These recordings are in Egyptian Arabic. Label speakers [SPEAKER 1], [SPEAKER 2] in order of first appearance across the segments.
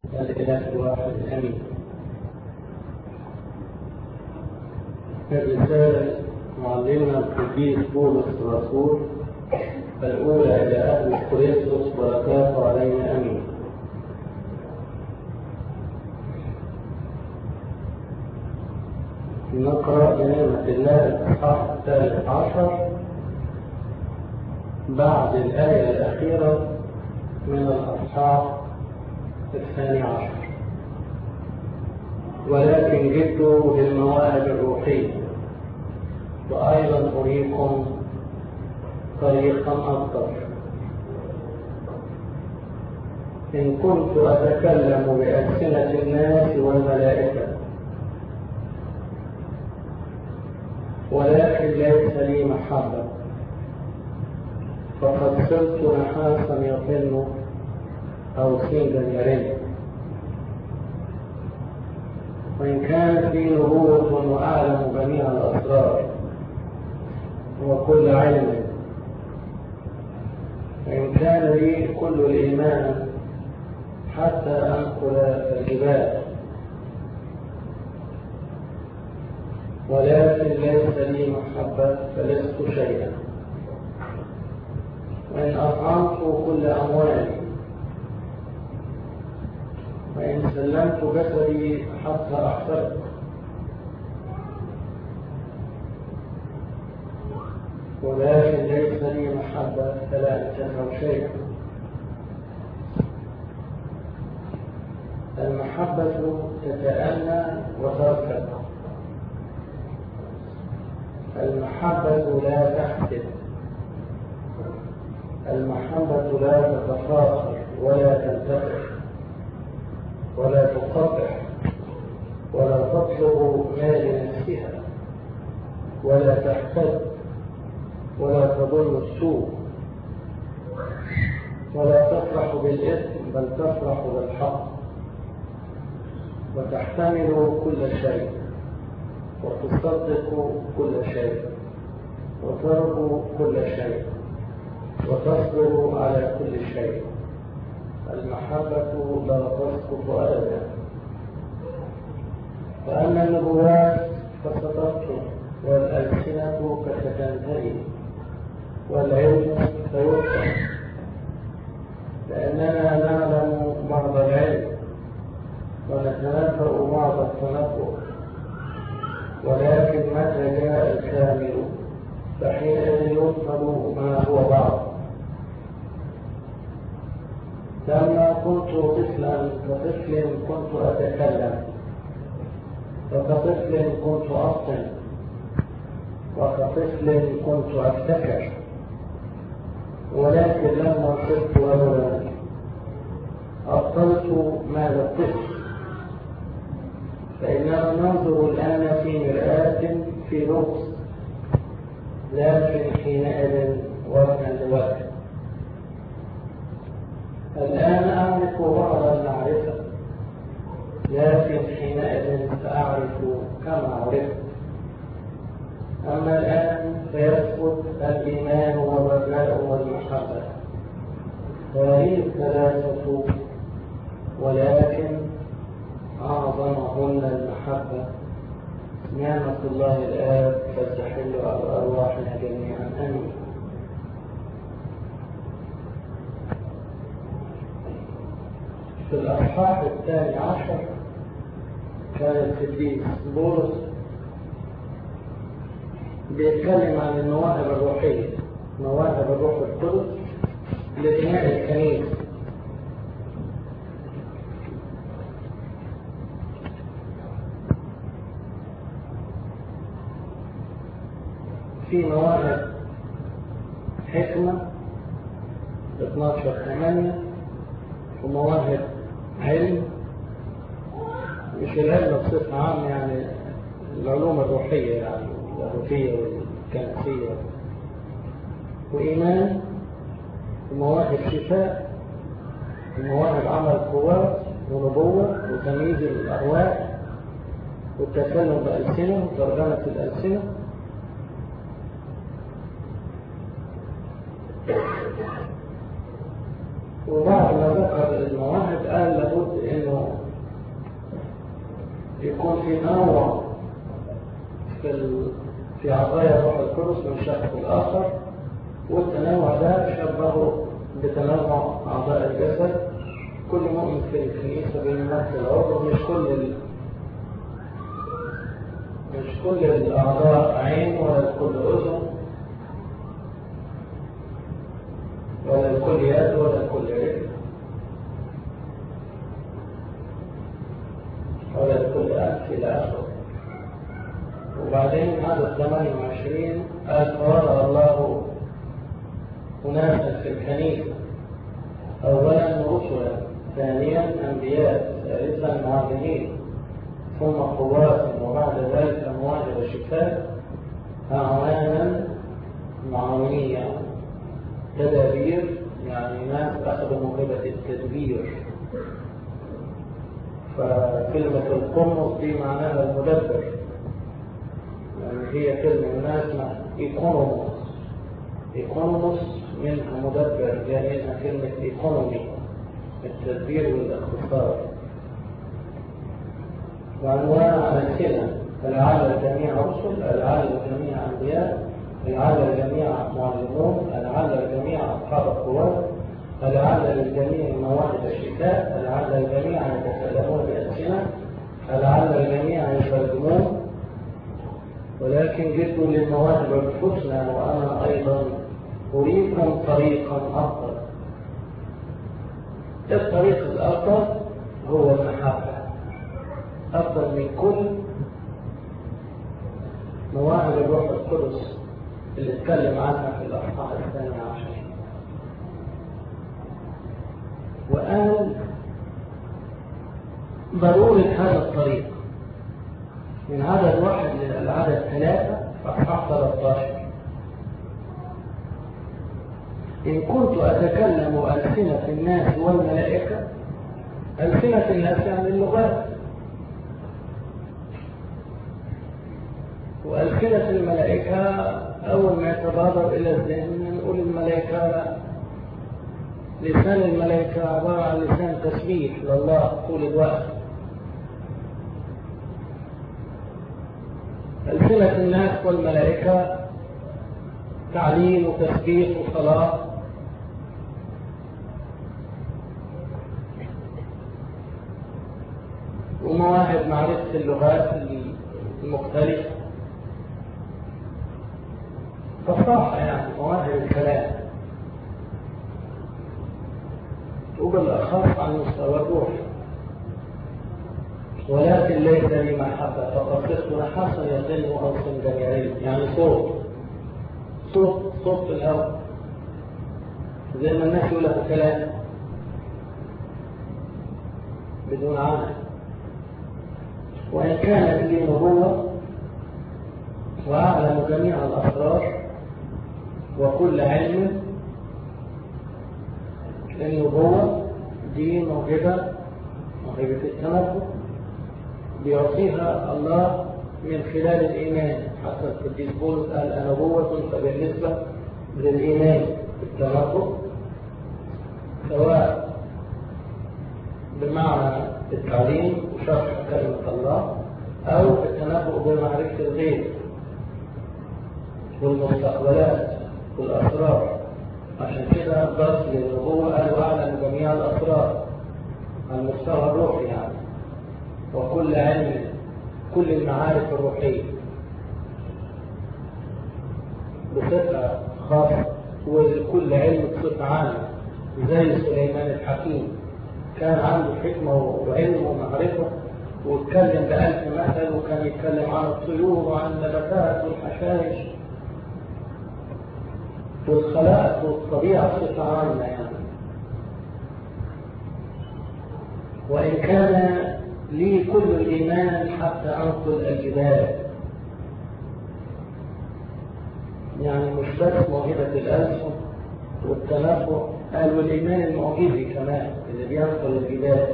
[SPEAKER 1] الإله الواحد الأمين الرسالة معلمنا القديس بولس الرسول الأولى إلى أهل كورنثوس بركاته علينا أمين نقرأ بنعمة الله الإصحاح الثالث عشر بعد الآية الأخيرة من الأصحاح الثاني عشر ولكن جئت بالمواهب الروحية وأيضا أريكم طريقا أفضل إن كنت أتكلم بألسنة الناس والملائكة ولكن ليس لي محبة فقد صرت نحاسا يطن أو سيدا يرن وإن كانت لي نبوة وأعلم جميع الأسرار وكل علم وإن كان لي كل الإيمان حتى أنقل الجبال ولكن ليس لي محبة فلست شيئا وإن أطعمت كل أموالي وإن سلمت جسدي حتى أحترق ولكن ليس لي محبة فلا أنتفع شيئا المحبة تتأنى وتركب المحبة لا تحسد المحبة لا تتفاخر ولا تنتفع ولا تقطع ولا تطلب ما لنفسها ولا تحتد ولا تظن السوء ولا تفرح بالإثم بل تفرح بالحق وتحتمل كل شيء وتصدق كل شيء وترجو كل شيء وتصبر على كل شيء المحبة لا تسقط أبدا فأما النبوات فستبطل والألسنة فتنتهي والعلم فيبطل لأننا نعلم بعض العلم ونتنبأ بعض التنبؤ ولكن متى جاء الكامل فحينئذ يبطل ما هو بعض لما كنت طفلا كطفل كنت أتكلم وكطفل كنت أفطن وكطفل كنت أفتكر ولكن لما صرت رجلا أبطلت مال الطفل فإننا ننظر الآن في مرآة في لغز لكن حينئذ وجها لوجه الآن أعرف بعض المعرفة لكن حينئذ سأعرف كما عرفت أما الآن فيثبت الإيمان والرجاء والمحبة وهي الثلاثة ولكن أعظمهن المحبة نعمة الله الآب فتحل على أرواحنا جميعا آمين في الأصحاح الثاني عشر كان القديس بولس بيتكلم عن المواهب الروحية مواهب الروح القدس لبناء الكنيسة في مواهب حكمة 12 8 ومواهب علم مش العلم بصفة عامة يعني العلوم الروحية يعني اللاهوتية والكنسية وإيمان ومواهب شفاء ومواهب عمل قوات ونبوة وتمييز الأرواح والتكلم بألسنة وترجمة الألسنة وبعد ما ذكر المواهب قال لابد انه يكون في تنوع في ال... في عطايا الروح القدس من شخص لآخر والتنوع ده شبهه بتنوع أعضاء الجسد كل مؤمن في الكنيسة بيمثل عضو مش كل ال... مش كل الأعضاء عين ولا كل أذن ولا الكل يد ولا الكل رجل ولا الكل أنف إلى آخره وبعدين هذا 28 قال فرض الله أناسا في الكنيسة أولا رسلا ثانيا أنبياء ثالثا معلمين ثم قوات وبعد ذلك مواهب الشفاء أعوانا معاونية تدابير يعني ناس أخذوا موهبة التدبير فكلمة القمص دي معناها المدبر يعني هي كلمة مناسبة إيكونوموس إيكونوموس منها مدبر جاء منها كلمة إيكونومي التدبير والاختصار وأنواع أمثلة لعل الجميع رسل لعل الجميع أنبياء لعل الجميع معلمون لعل الجميع أصحاب القوات لعل للجميع مواهب الشتاء لعل الجميع يتكلمون بألسنة لعل الجميع يترجمون ولكن جئت للمواهب الحسنى وأنا أيضا أريكم طريقا أفضل الطريق الأفضل هو المحبة أفضل من كل مواهب الروح القدس اللي اتكلم عنها في الأصحاح الثاني عشر وقال ضرورة هذا الطريق من عدد واحد للعدد ثلاثة أصحاح 13 إن كنت أتكلم ألسنة الناس والملائكة ألسنة الناس يعني اللغات وألسنة الملائكة أول ما يتبادر إلى الذهن نقول الملائكة لسان الملائكة عبارة عن لسان تسبيح لله طول الوقت ألسنة الناس والملائكة تعليم وتسبيح وصلاة ومواهب معرفة اللغات المختلفة فصاحة يعني مواهب الكلام وبالأخص عن مستوى الروح ولكن ليس لي محبة فقد صرت نحاسا يظل أو جميعي يعني صوت صوت صوت في الهواء زي ما الناس يقول له كلام بدون عمل وإن كانت لي نبوة وأعلم جميع الأسرار وكل علم النبوة دي موهبة موهبة التنبؤ بيعطيها الله من خلال الإيمان حتى القديس بولس قال النبوة فبالنسبة للإيمان التنبؤ سواء بمعنى التعليم وشرح كلمة الله أو التنبؤ بمعرفة الغيب والمستقبلات والأسرار عشان كده درس للنبوة قالوا أعلم جميع الأسرار على المستوى الروحي يعني وكل علم كل المعارف الروحية بصفة خاصة وكل علم بصفة عامة زي سليمان الحكيم كان عنده حكمة وعلم ومعرفة واتكلم بألف مثل وكان يتكلم عن الطيور وعن النباتات والحشائش والخلائق والطبيعة بصفة عامة يعني وإن كان لي كل الإيمان حتى أنقل الجبال يعني مش بس موهبة الألسن والتنبؤ قال والإيمان المعجزي كمان اللي بينقل الجبال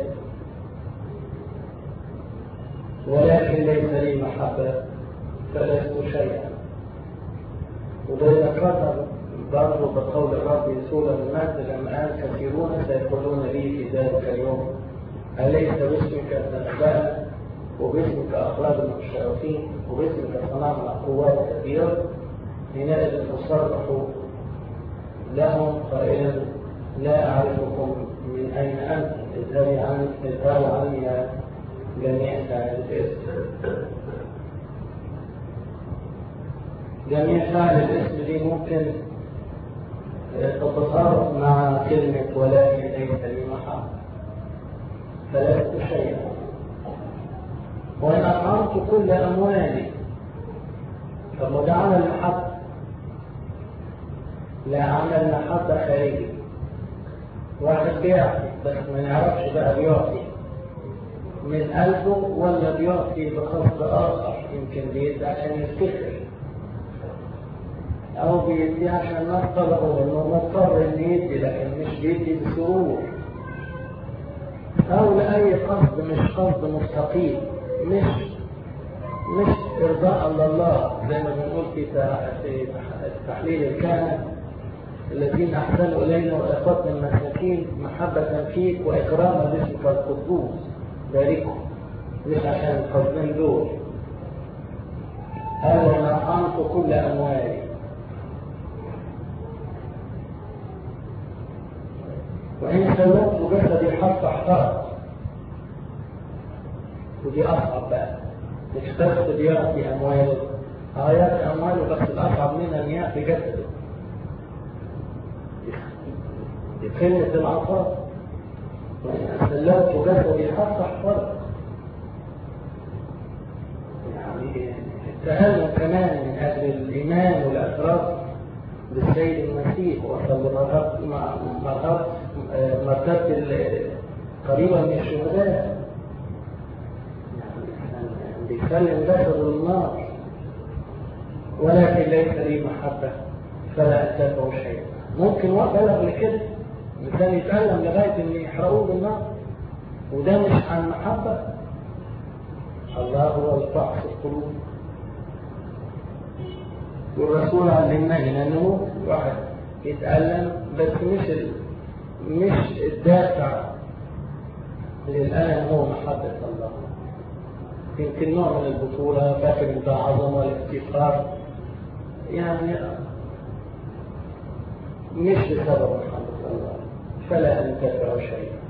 [SPEAKER 1] ولكن ليس لي محبة فلست شيئا وده ذكرنا برضه بقول الرب يسوع المجد لما قال كثيرون سيقولون لي في ذلك اليوم أليس باسمك تنبأنا وباسمك أخرجنا الشياطين وباسمك صنعنا قوات كثيرة حينئذ تصرح لهم قائلا لا أعرفكم من أين أنت اذهبوا عني اذهبوا عني يا جميع فاعل الاسم جميع فاعل الاسم دي ممكن تتصرف مع كلمة ولكن ليس لي محل فلست شيئا وإن أطعمت كل أموالي فده عمل محبة لا عمل محبة خارجي واحد بيعطي بس ما نعرفش بقى بيعطي من قلبه ولا بيعطي بقصد آخر يمكن بيدي عشان يفتخر أو بيدي عشان نطلبه إنه مضطر إنه يدي لكن مش بيدي بسرور أو لأي قصد مش قصد مستقيم مش مش إرضاء لله زي ما بنقول في في تحليل الكهنة الذين أحسنوا إلينا وإخوتنا المساكين محبة فيك وإكراما باسمك القدوس باركهم مش عشان القصدين دول قال وأنا أطعمت كل أموالي وإن سلمت جسدي حتى احترق ودي أصعب بقى مش بس بيعطي أمواله آيات أمواله بس الأصعب منها أن يأتي جسده دي قلة العطاء وإن سلمت جسدي حتى احترق يعني التألم كمان من أجل الإيمان والإعتراف بالسيد المسيح وصل لمرتبة مرتبة قريبة من الشهداء يعني بيسلم جسد للنار ولكن ليس لي محبة فلا أتبع شيئا ممكن بلغ لكده الإنسان يتألم لغاية إن يحرقوه بالنار وده مش عن محبة الله هو الفحص القلوب والرسول علمنا هنا انه واحد يتألم بس مش ال... مش الدافع للألم هو محبة الله يمكن نوع من البطولة فاكر ده عظمة والافتخار يعني مش بسبب محبة الله فلا أنتفع شيئا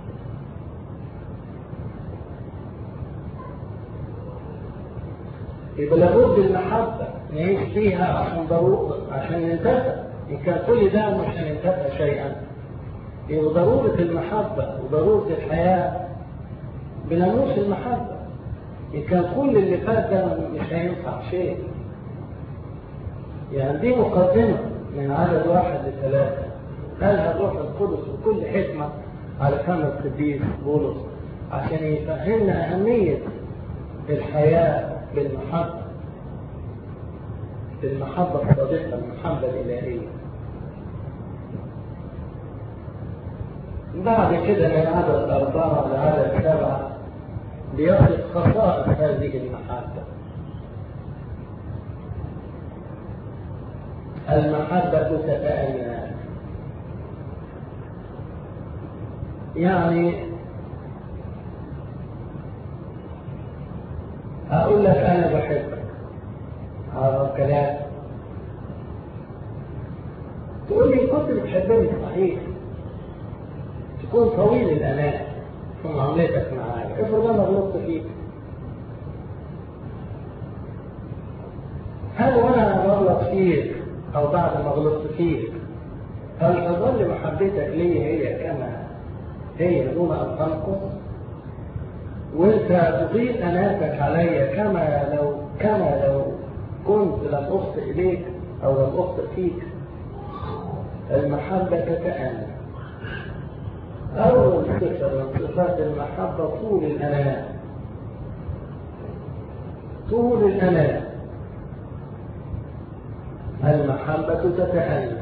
[SPEAKER 1] يبقى لابد المحبة نعيش فيها عشان ضرورة عشان ننتفع إن كان كل ده مش هننتفع شيئا يبقى ضرورة المحبة وضرورة الحياة بناموس المحبة إن كان كل اللي فات ده مش هينفع شيء يعني دي مقدمة من عدد واحد لثلاثة قالها الروح القدس بكل حكمة على فم القديس بولس عشان يفهمنا أهمية الحياة بالمحبة بالمحبة الصادقة المحبة الإلهية بعد كده من عدد أربعة لعدد سبعة بيصف خصائص هذه المحبة المحبة تتأنى يعني أقول لك أنا بحبك هذا الكلام تقول لي كنت بتحبني صحيح تكون طويل الأمان في معاملتك معايا افرض أنا غلطت فيك هل وأنا بغلط فيك أو بعد ما غلطت فيك هل تظل محبتك لي هي كما هي دون أن تنقص؟ وانت تضيف اناتك علي كما لو كما لو كنت لم اخطئ اليك او لم اخطئ فيك المحبة تتأنى أول صفة من صفات المحبة طول الأناة طول الأناة المحبة تتأنى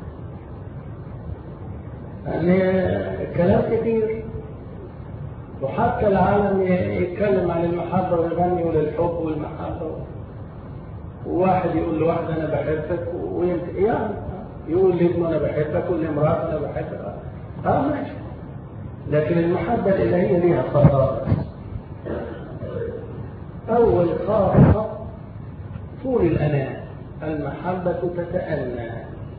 [SPEAKER 1] يعني كلام كثير وحتى العالم يتكلم عن المحبة ويغني للحب والمحبة وواحد يقول لواحد أنا بحبك ويمكن يعني يقول لابنه أنا بحبك ولامرأة أنا بحبك اه ماشي لكن المحبة الإلهية ليها خصائص المحبة تتأنى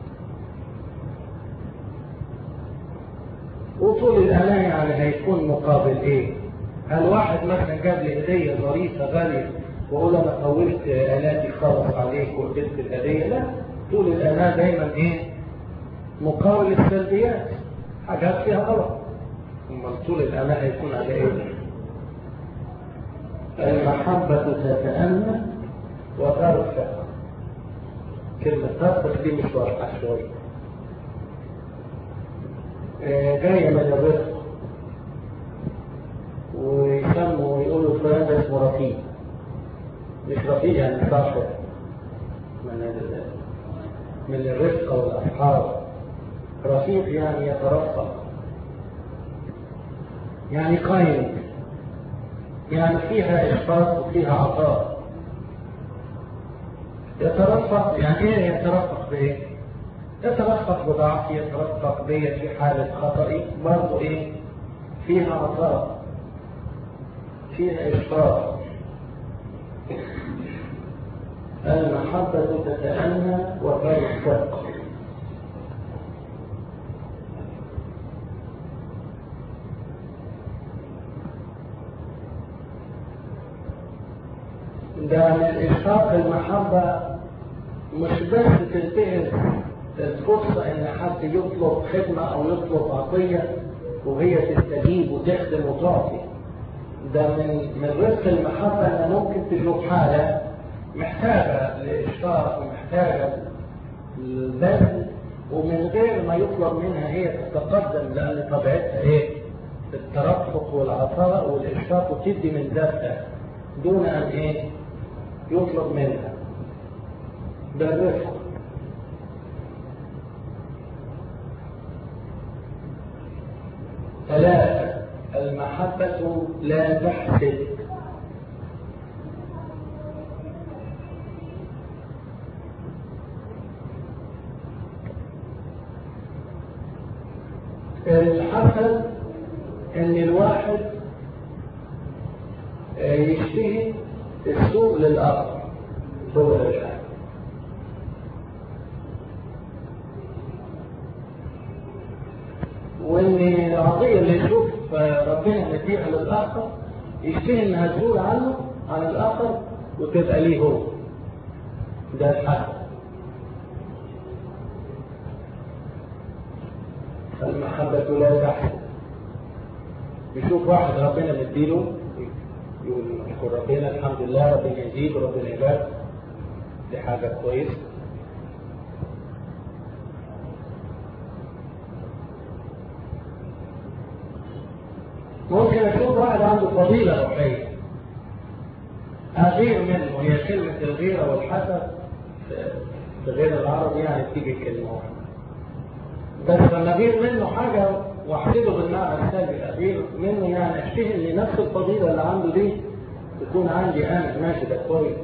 [SPEAKER 1] وطول الأناة يعني هيكون مقابل إيه؟ هل واحد مثلا جاب لي هدية ظريفة غالية وأقول أنا طولت آلاتي خالص عليك واديت الهدية؟ لا طول الأناة دايما إيه؟ مقابل السلبيات حاجات فيها غلط أمال طول الأناة هيكون على إيه؟ المحبة تتأنى وترفع كلمة ترفع دي مش واضحة شوية جاية من الرفق ويسموا ويقولوا فلان ده اسمه رفيق مش رفيق يعني صاحب من من الرفق والأصحاب رفيق يعني يترفق يعني قايم يعني فيها إشفاق وفيها عطاء يترفق يعني ايه يترفق بايه يترفق بضعفي يترفق بي في حالة خطئي برضه ايه فيها عطاء فيها إشفاق المحبة تتأنى وترفق ده من إشفاق المحبة مش بس تنتهز الفرصة إن حد يطلب خدمة أو يطلب عطية وهي تستجيب وتخدم وتعطي ده من من رزق المحبة إن ممكن تشوف حالة محتاجة لإشفاق ومحتاجة للبذل ومن غير ما يطلب منها هي تتقدم لأن طبيعتها إيه؟ الترفق والعطاء والإشفاق وتدي من ذاتها دون أن إيه؟ يطلب منها ده الرفق ثلاثة المحبة لا تحسد الحسد ان الواحد يشتهي السوء للآخر سوء للآخر وان العطيه اللي يشوف ربنا مديها للاخر يشتهي انها تزول عنه عن الاخر وتبقى ليه هو ده الحق المحبة لا تحسن يشوف واحد ربنا مديله يقول يقول ربنا الحمد لله ربنا يزيد ربنا يبارك دي حاجة كويسة ممكن اشوف واحد عنده فضيلة روحية اغير منه هي كلمة الغيرة والحسد في غير العربي يعني تيجي كلمة واحدة بس لما اغير منه حاجة واحسده بالمعنى السلبي اغير منه يعني اشتهي ان نفس الفضيلة اللي عنده دي تكون عندي انا ماشي ده كويس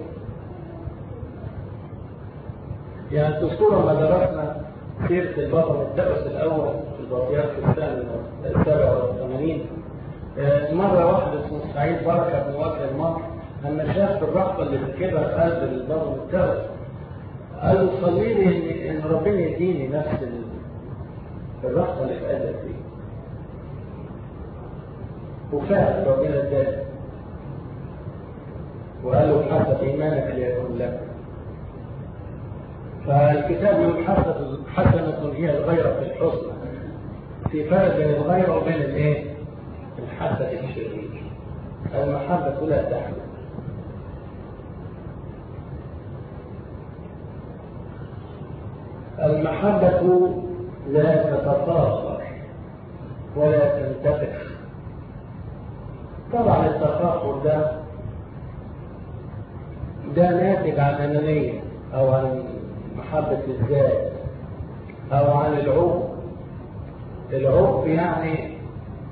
[SPEAKER 1] يعني تذكروا لما درسنا سيرة البطل الدرس الأول في البطيات في السنة السابع والثمانين مرة واحدة اسمه سعيد بركة بن وجه المصر لما شاف الرهبة اللي بتكبر قلب البطل الدرس قال له صلي لي إن, إن ربنا يديني نفس الرهبة اللي في قلبك دي وفعلا ربنا اداني وقال له حسب إيمانك ليكن لك فالكتاب يقول حسنة هي الغيرة في الحسنى في فرق بين الغيرة وبين الايه؟ الحسد الشرير المحبة لا تحمل المحبة لا تتطاهر ولا تنتفخ طبعا التفاخر ده ده ناتج عن أنانية أو عن محبة الذات أو عن العب العب يعني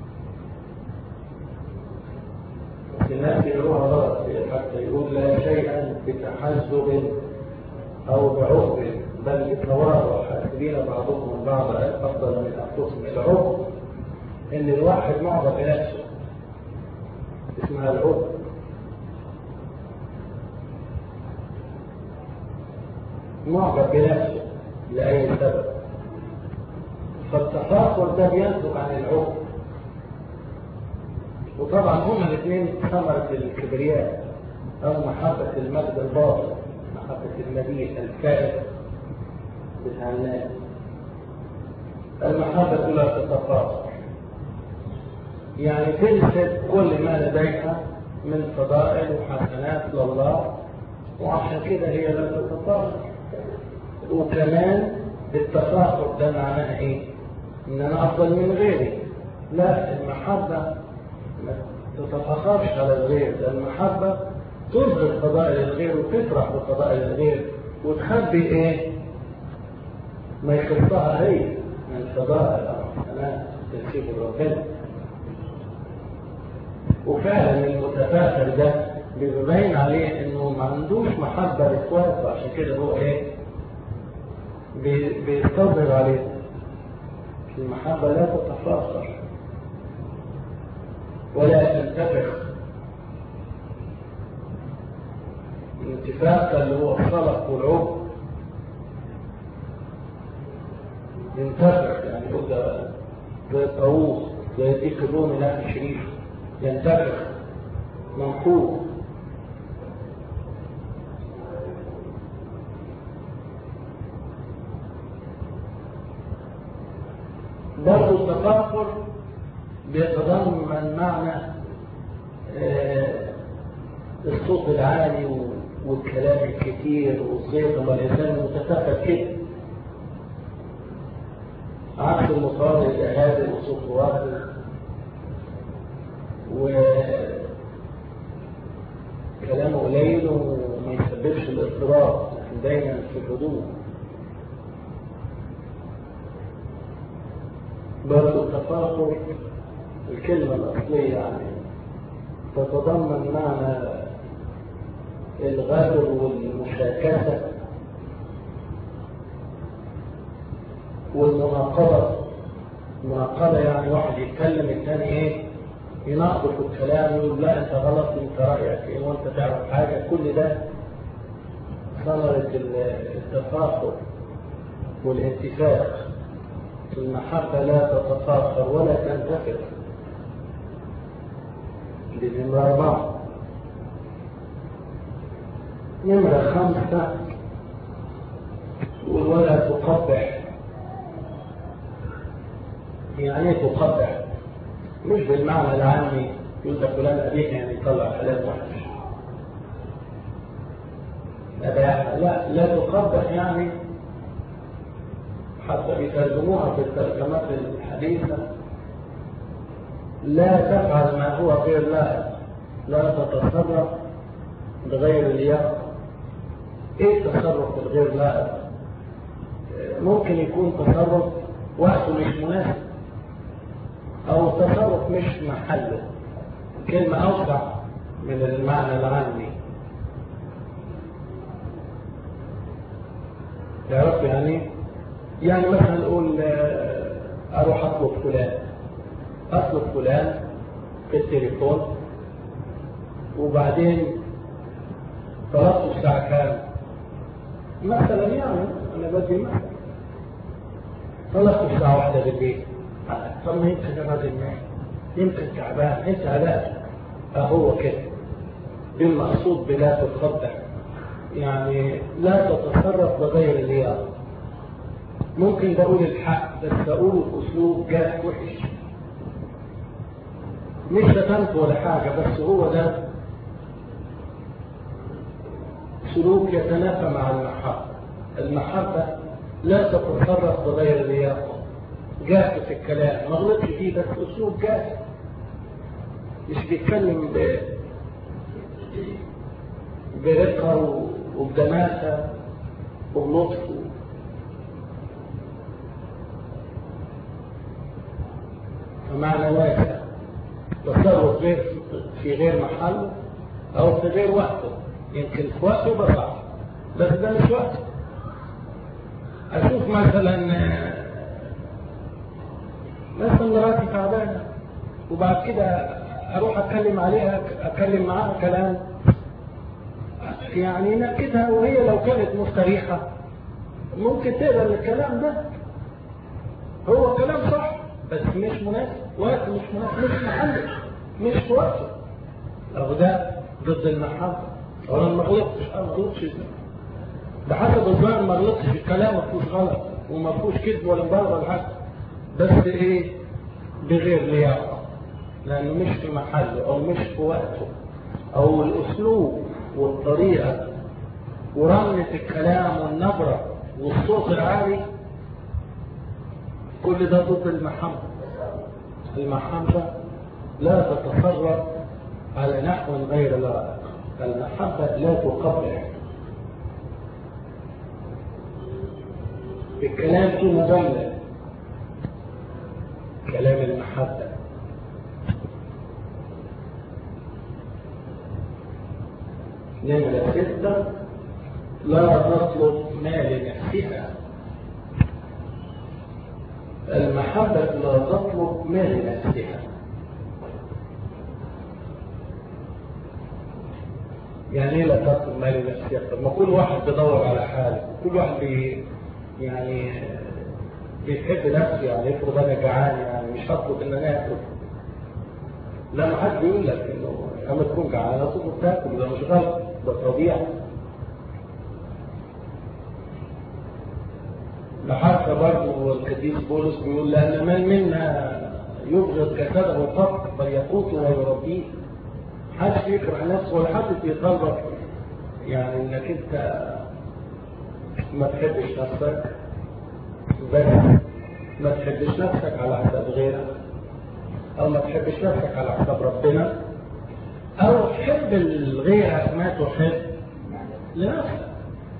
[SPEAKER 1] الناس يقولوها غلط حتى يقول لا شيئا بتحزب أو بعب بل بتواضع حاسبين بعضهم من بعض أفضل من أنفسهم العب إن الواحد معظم بنفسه اسمها العب معجب بنفسه لأي سبب فالتفاخر ده بينتج عن العقل وطبعا هما الاثنين ثمرة الكبرياء أو محبة المجد الباطل محبة المديح الفائز بتاع الناس المحبة لا تتفاخر يعني تنسب كل ما لديها من فضائل وحسنات لله وعشان كده هي لا تتفاخر وكمان التفاخر ده معناها ايه؟ ان انا افضل من غيري لا المحبة ما تتفاخرش على الغير ده المحبة تظهر فضائل الغير وتفرح بفضائل الغير وتخبي ايه؟ ما يخصها هي من فضائل او حسنات تنسيب ربنا وفعلا المتفاخر ده بيبين عليه انه ما عندوش محبه لاخواته عشان كده هو ايه بيستظهر عليه المحبه لا تتفاخر ولا تنتفخ الانتفاخ اللي هو الصلق والعب ينتفخ يعني يبقى زي الطاووس زي الديك الرومي لا الشريف ينتفخ منفوخ برضه التفاخر بيتضمن معنى آه الصوت العالي والكلام الكتير والزيط والإنسان المتفاخر كده عكس المصاب الهادئ وصوت واحد وكلامه قليل وما يسببش الاضطراب لكن دايما في الهدوء برضه التفاخر الكلمة الأصلية يعني تتضمن معنى الغدر والمشاكسة والمناقضة المناقضة يعني واحد يتكلم الثاني ايه يناقض في الكلام ويقول لا انت غلط انت رايك ايه وانت تعرف حاجه كل ده ثمرة التفاخر والانتفاخ المحبة لا تتفاخر ولا تنتفخ دي نمرة أربعة نمرة خمسة ولا تقبح يعني ايه تقبح مش بالمعنى العامي يقول ده فلان قبيح يعني يطلع كلام وحش لا لا تقبح يعني حتى بيترجموها في الترجمات الحديثة لا تفعل ما هو غير لائق لا تتصرف بغير اللياقة ايه التصرف الغير لائق ممكن يكون تصرف وقته مش مناسب او تصرف مش محله كلمة اوسع من المعنى العامي تعرف يعني يعني مثلا نقول اروح اطلب فلان اطلب فلان في التليفون وبعدين طلبته الساعة كام مثلا يعني انا بدي مثلا طلبته الساعة واحدة بالليل طب ما يمكن الراجل نايم يمكن تعبان انت علاج اهو كده بالمقصود بلا تتخبع يعني لا تتصرف بغير اللياقة ممكن بقول الحق بس بقوله باسلوب جاف وحش مش شتمت ولا حاجة بس هو ده سلوك يتنافى مع المحبة المحبة لا تتصرف بغير اللياقة جاف في الكلام ما غلطش فيه بس اسلوب جاف مش بيتكلم ب برقة وبدماسة وبلطف فمعنى واسع تصرف غير في غير محله او في غير وقته يمكن في وقته يبقى صح بس ده مش وقته اشوف مثلا مثلا مراتي تعبانه وبعد كده اروح اتكلم عليها اتكلم معاها كلام يعني نكدها وهي لو كانت مستريحه ممكن تقبل الكلام ده هو كلام صح بس مش مناسب وقت مش مناسب مش محله مش في وقته أو ده ضد المحبة أو أنا ما غلطتش أنا ما غلطتش ده حسب الظاهر ما غلطتش الكلام ما فيهوش غلط وما فيهوش كذب ولا مبالغة ولا حاجة بس إيه بغير لياقة لأنه مش في محله أو مش في وقته أو الأسلوب والطريقة ورنة الكلام والنبرة والصوت العالي كل ده ضد المحبة المحبة لا تتصرف على نحو غير لائق المحبة لا تقبح الكلام فيه مجمل كلام المحبة نمرة ستة لا تطلب ما لنفسها المحبة لا تطلب ما لنفسها يعني ايه لا تطلب ما لنفسها طب ما كل واحد بيدور على حاله كل واحد بي يعني بيحب نفسه يعني افرض انا جعان يعني مش هطلب ان انا اكل لما حد يقول لك انه اما تكون جعان هتطلب تاكل ده مش غلط ده طبيعي لحتى برضه القديس بولس بيقول لأن من منا يبغض جسده فقط بل يقوته ويربيه حدش يكره نفسه ولا حد بيطلبك يعني انك انت ما تحبش نفسك بس ما تحبش نفسك على حساب غيرك او ما تحبش نفسك على حساب ربنا او تحب غيرك ما تحب لنفسك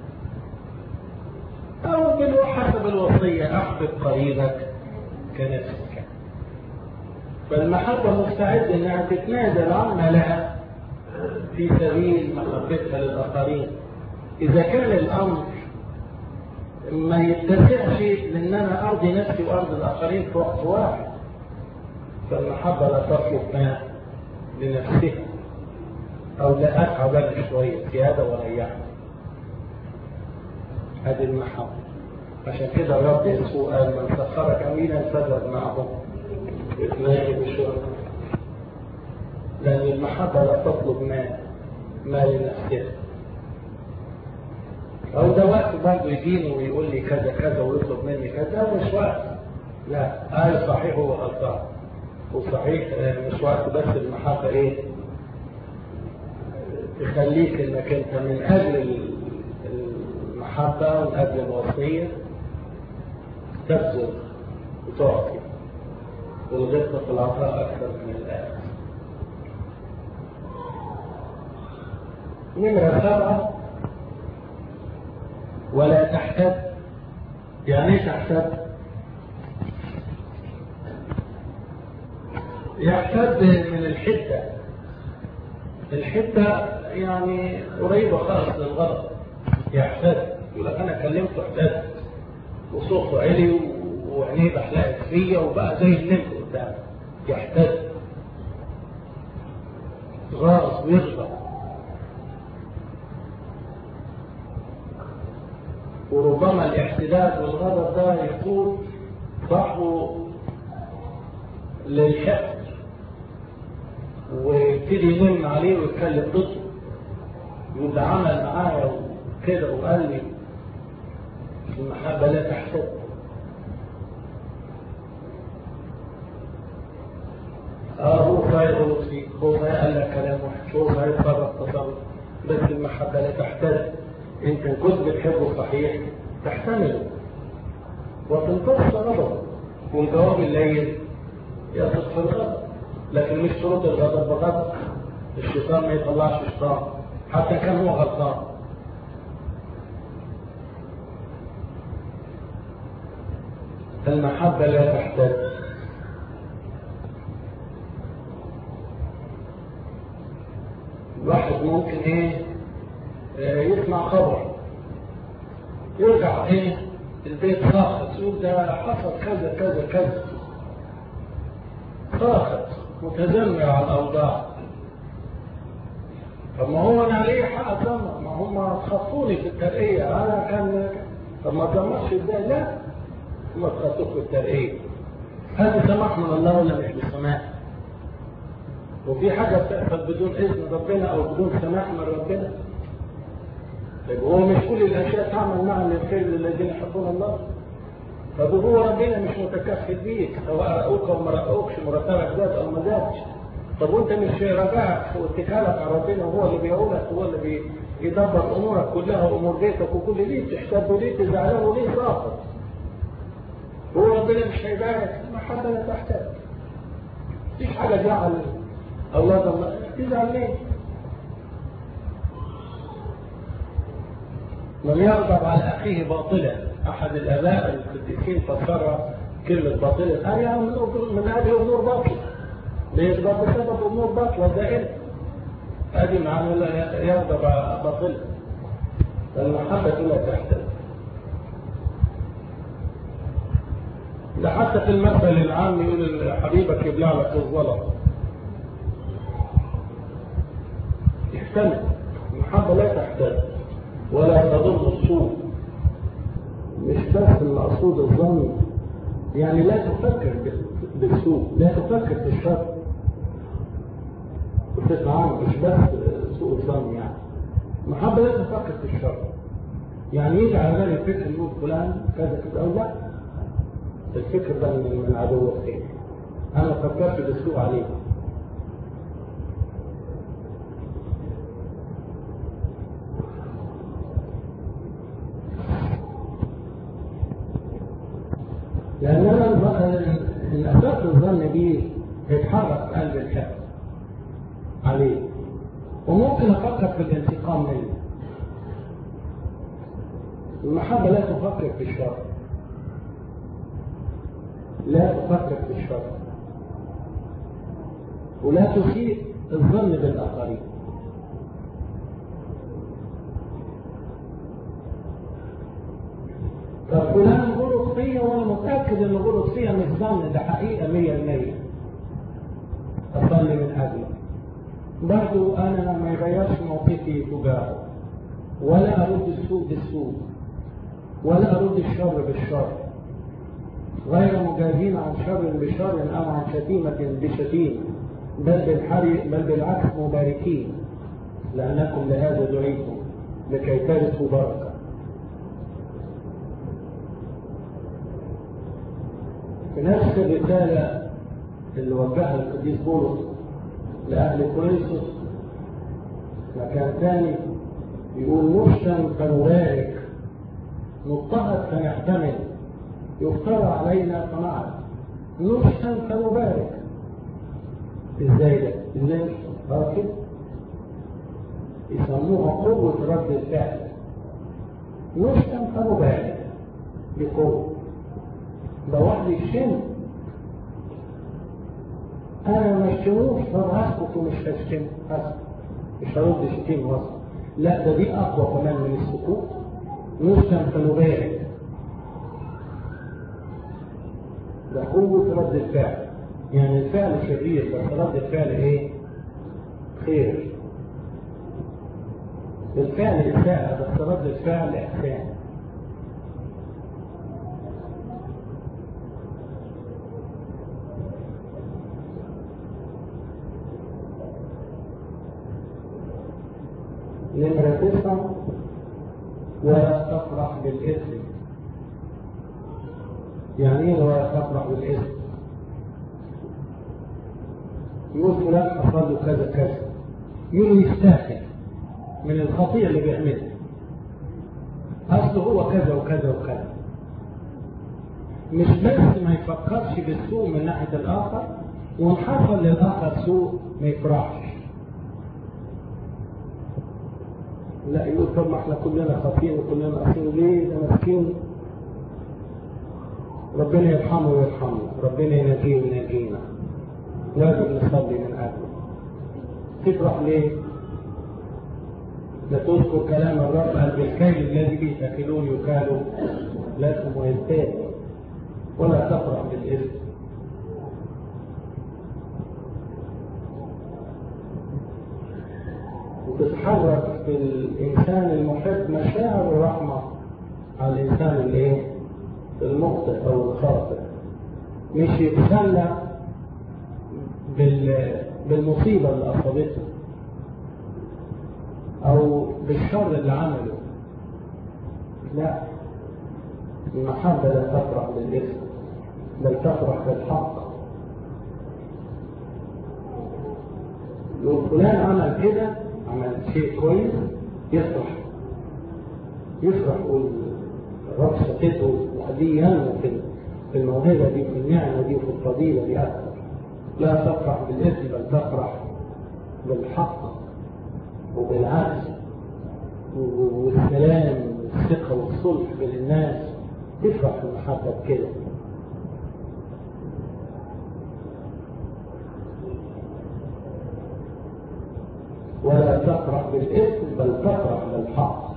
[SPEAKER 1] أو حسب الوصية أحبب قريبك كنفسك فالمحبة مستعدة أنها تتنازل عما لها في سبيل محبتها للآخرين إذا كان الأمر ما يتسعش لأن أنا أرضي نفسي وأرضي الآخرين في وقت واحد فالمحبة لا تطلب ما لنفسها أو لا أتعب أنا شوية زيادة وريحني هذه المحبة عشان كده الرب يسوع قال من سخرك أمينا فزد معه اثنين بشرك لأن المحبة لا تطلب ما ما لنفسها أو ده وقت برضه يجيني ويقول لي كذا كذا ويطلب مني كذا مش وقت لا قال صحيح هو غلطان وصحيح مش وقت بس المحبة ايه تخليك انك انت من اجل المحبة ومن اجل الوصية تبذل وتعطي والغبطة في العطاء أكثر من الآن نمرة سبعة ولا تحتد يعني ايه تحتد؟ يحتد من الحدة الحدة يعني قريبة خالص للغضب يحتد يقول لك أنا كلمته احتد وصوته عالي وعينيه بحلقت فيا وبقى زي النمل قدامي يحتد غاص ويغضب وربما الاحتداد والغضب ده يكون صاحبه للحقد ويبتدي ينم عليه ويتكلم ضده يقول ده عمل معايا وكده وقال لي المحبة لا تحسد اه هو فايق فيك هو فايق قال لك كلام واحد هو فايق تصرف تصرف بس المحبة لا تحتد انت كنت بتحبه صحيح تحتمله وتنتص غضبه والجواب الليل يصف في الغضب لكن مش شروط الغضب بغضب الشيطان ما يطلعش شيطان حتى كان هو غلطان المحبة لا تحتاج الواحد ممكن ايه يسمع خبر يرجع ايه البيت ساخط يقول ده حصل كذا كذا كذا ساخط متذمر على الاوضاع طب ما هو انا ليه حق اتذمر ما هم خصوني في الترقيه انا كان طب ما تسمحش ازاي لا ما تخطوك بالترقية هذا سماح من الله ولا مش بسماح وفي حاجة بتحصل بدون إذن ربنا أو بدون سماح من ربنا طيب هو مش كل الأشياء تعمل معا للخير للذين يحبون الله طب هو ربنا مش متكفل بيك سواء رأوك أو ما رأوكش مرتبك زاد أو ما زادش طب وانت مش رجعك واتكالك على ربنا وهو اللي بيقولك هو اللي بيدبر امورك كلها وامور بيتك وكل ليه تحتاج ليه تزعله ليه ساقط هو ربنا مش هيبارك ما حتى لا تحتاج مفيش حاجه تزعل الله ده تزعل ليه؟ من يغضب على اخيه باطلا احد الاباء القديسين فسر كلمه باطلا قال يعني من اجل امور باطله بيغضب بسبب امور باطله دائما هذه معنى يغضب باطلا المحبه لا تحتاج ده حتى في المثل العام يقول حبيبك يبلع لك الزلط يحتمل المحبة لا تحتاج ولا تضر السوء مش بس المقصود الظن يعني لا تفكر بالسوء لا تفكر في الشر بصفة عامة مش بس سوء الظن يعني المحبة لا تفكر في الشر يعني يجي على بالي فكر يقول فلان كذا كذا او لا الفكر ده من من عدو الخير انا فكرت بالسوء عليه لان انا الاساس الظن دي يتحرك قلب الحب عليه وممكن افكر في الانتقام منه المحبه لا تفكر في الشر لا تفكر في الشر ولا تسيء الظن بالآخرين طب فلان غلط فيا وانا متاكد ان غلط فيا مش ظن ده حقيقه 100% اصلي من اجله برضو انا ما يغيرش موقفي تجاهه ولا ارد السوء بالسوء ولا ارد الشر بالشر غير مجازين عن شر بشر او عن شتيمه بشتيمه بل بالحري بل بالعكس مباركين لانكم لهذا دعيتم لكي ترثوا بركه في نفس الرسالة اللي وجهها القديس بولس لأهل كورنثوس مكان ثاني يقول نشتم فنبارك نضطهد فنحتمل يفترى علينا فنعرف نشتم فنبارك ازاي ده؟ ازاي نشتم؟ كده يسموها قوة رد الفعل نشتم فنبارك بقوة ده واحد يشتم انا ما اشتموش طب هسكت ومش هشتم هسكت مش هرد شتيم واسكت لا ده دي اقوى كمان من السكوت نشتم فنبارك ده قوة رد الفعل يعني الفعل شرير بس رد الفعل ايه؟ خير الفعل إساءة بس رد الفعل إحسان نمرة تسعة ولا تفرح بالإثم يعني ايه ولا تفرح بالإثم؟ يقول فلان حصل له كذا كذا يقول يستاهل من الخطيئة اللي بيعملها أصله هو كذا وكذا وكذا مش بس ما يفكرش بالسوء من ناحية الآخر وإن حصل للآخر سوء ما يفرحش لا يقول طب ما احنا كلنا خاطئين وكلنا قاسيين ليه ده مسكين ربنا يرحمه ويرحمنا ربنا ينجيه وينجينا لازم نصلي من اجله تفرح ليه؟ لا تذكر كلام الرب قال بالكيل الذي به تاكلون يكالوا لكم ويزداد ولا تفرح بالاثم وتتحرك في الإنسان المحب مشاعر الرحمة على الإنسان الايه؟ المخطئ أو الخاطئ مش يتسلى بال... بالمصيبة اللي أصابته أو بالشر اللي عمله لا المحبة لا تفرح بالإثم بل تفرح بالحق لو فلان عمل كده عمل شيء كويس يفرح يفرح يقول الرب سكته وهدي ينمو في في الموهبة دي وفي النعمة دي وفي الفضيلة دي أكثر لا تفرح بالإثم بل تفرح بالحق وبالعدل والسلام والثقة والصلح بين الناس تفرح المحبة بكده ولا تفرح بالإثم بل تفرح بالحق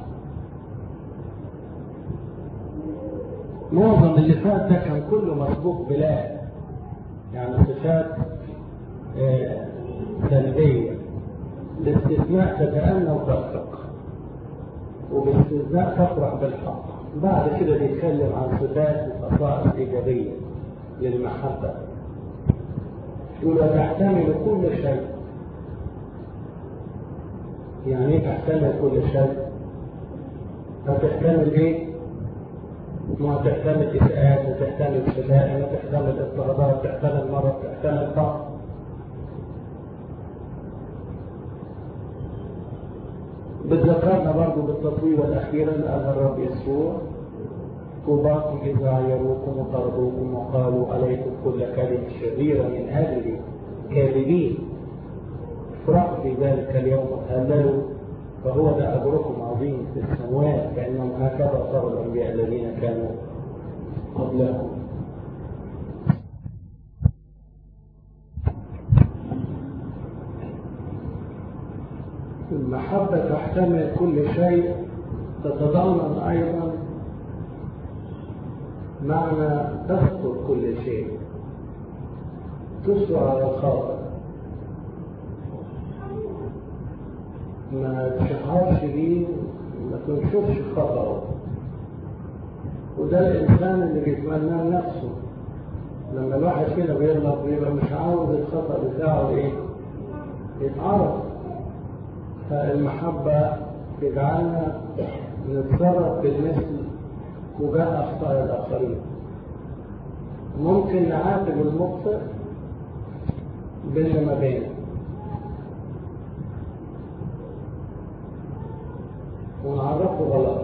[SPEAKER 1] معظم اللي فات ده كان كله مسبوق بلا يعني صفات آه سلبية باستثناء تتأنى وتفرق وباستثناء تفرح بالحق بعد كده بيتكلم عن صفات وخصائص إيجابية للمحبة يقول وتحتمل كل شيء يعني ايه تحتمل كل شيء؟ هتحتمل ايه؟ ما تحتمل إساءات وتحتمل شتائم وتحتمل اضطرابات تحتمل مرض تحتمل فقر بتذكرنا برضه بالتطويل الأخير اللي قالها الرب يسوع طوباكم إذا عيروكم وطردوكم وقالوا عليكم كل كلمة شريرة من أجل كاذبين افرحوا في ذلك اليوم وتهللوا فهو ده أجركم عظيم في السماوات فإنهم هكذا صاروا الأنبياء الذين كانوا قبلكم المحبة تحتمل كل شيء تتضمن أيضا معنى تستر كل شيء تسوى على الخاطر ما تشهرش بيه ما تنشرش خطأه وده الإنسان اللي بيتمناه نفسه لما الواحد كده بيغلط بيبقى مش عاوز الخطأ بتاعه ايه يتعرف فالمحبة تجعلنا نتصرف بالمثل تجاه أخطاء الآخرين ممكن نعاتب المخطئ باللي ما بينه ونعرفه غلطه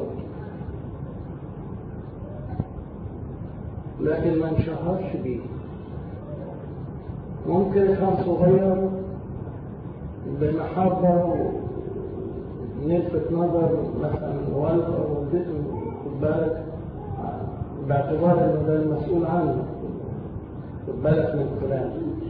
[SPEAKER 1] لكن ما نشهرش بيه ممكن كان صغير بالمحبة نلفت نظر مثلا والده أو والدته خد بالك باعتبار انه ده المسؤول عنه خد بالك من فلان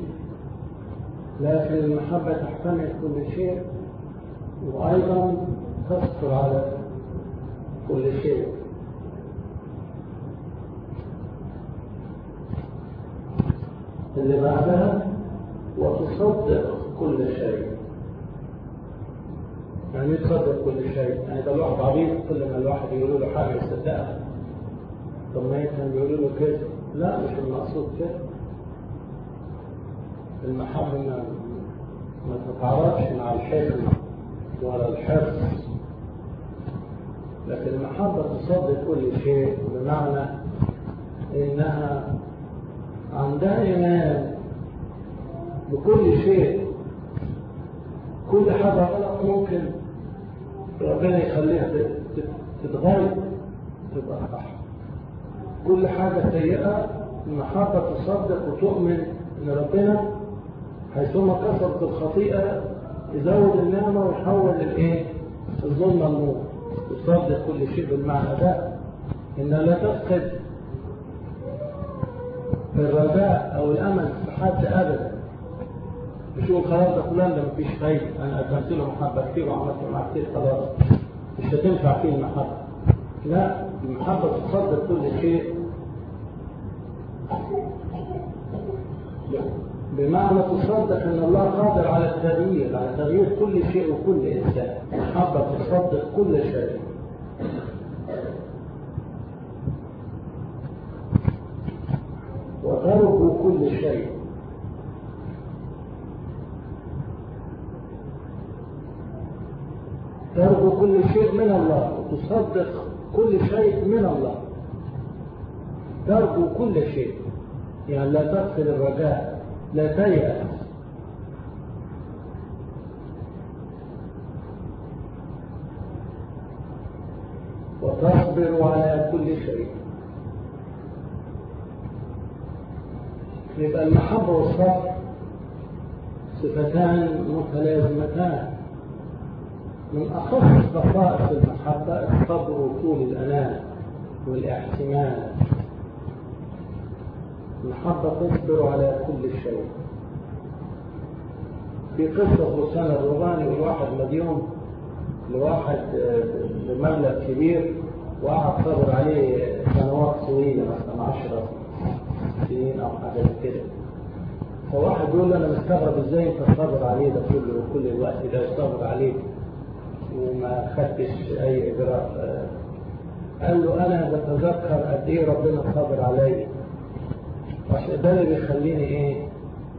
[SPEAKER 1] لكن المحبة تحتمل كل شيء وأيضا تستر على كل شيء اللي بعدها وتصدق كل شيء يعني تصدق كل شيء يعني ده الواحد عبيط كل ما الواحد يقول له حاجه يصدقها طب ما كان بيقولوا له كده لا مش المقصود كده المحبه ما ما تتعارضش مع الحكمه ولا الحرص لكن المحبه تصدق كل شيء بمعنى انها عندها ايمان بكل شيء كل حاجه غلط ممكن ربنا يخليها تتغير تبقى صح كل حاجة سيئة المحبة تصدق وتؤمن ان ربنا حيثما كسرت الخطيئة يزود النعمة ويحول الايه الظلمة النور تصدق كل شيء بالمعنى ده انها لا تفقد الرجاء او الامل في حد ابدا مش يقول خلاص ده فلان ده مفيش فايده انا قدمت له محبه كتير وعملت معاه كتير خلاص مش هتنفع فيه المحبه لا المحبه تصدق كل شيء بمعنى تصدق ان الله قادر على التغيير على تغيير كل شيء وكل انسان المحبه تصدق كل شيء وترجو كل شيء ترجو كل شيء من الله وتصدق كل شيء من الله ترجو كل شيء يعني لا تغفل الرجاء لا تيأس وتصبر على كل شيء يبقى المحبة والصبر صفتان متلازمتان من أخص خصائص المحبة الصبر وطول الأنام والاحتمال المحبة تصبر على كل شيء في قصة غسان الروماني والواحد مديون لواحد بمبلغ كبير وقعد صبر عليه سنوات طويلة مثلا 10 سنين أو حاجة كده فواحد يقول له أنا مستغرب إزاي أنت صابر عليه ده كله كل الوقت ده صابر عليه وما خدتش أي إجراء قال له أنا بتذكر قد إيه ربنا صابر عليا عشان ده اللي بيخليني إيه